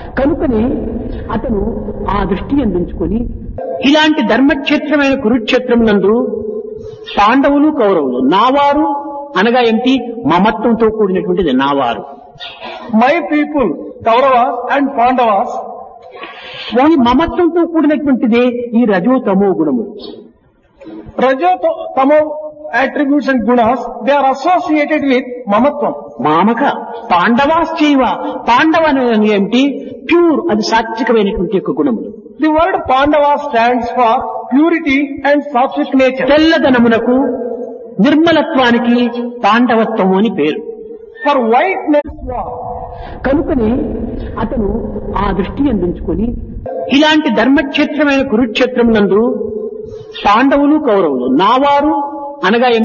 కనుకనే అతను ఆ దృష్టి అందించుకొని ఇలాంటి ధర్మక్షేత్రమైన కురుక్షేత్రం నందు పాండవులు కౌరవులు నావారు అనగా ఏమిటి మమత్వంతో కూడినటువంటిది నావారు My people, Kauravas and Pandavas, ఈ మమత్వంతో కూడినటువంటిదే ఈ రజో తమో గుణము Raja, Tamo attributes and gunas, they are associated with Mamatvam. మామక పాండవాశ్చైవ పాండవ అనేది ఏమిటి ప్యూర్ అది సాత్వికమైనటువంటి యొక్క గుణములు The word Pandava stands for purity and sattvic nature. తెల్లదనమునకు నిర్మలత్వానికి పాండవత్వము అని పేరు For whiteness, కనుకనే అతను ఆ దృష్టి అందించుకొని ఇలాంటి ధర్మక్షేత్రమైన కురుక్షేత్రం నందు పాండవులు కౌరవులు నావారు అనగా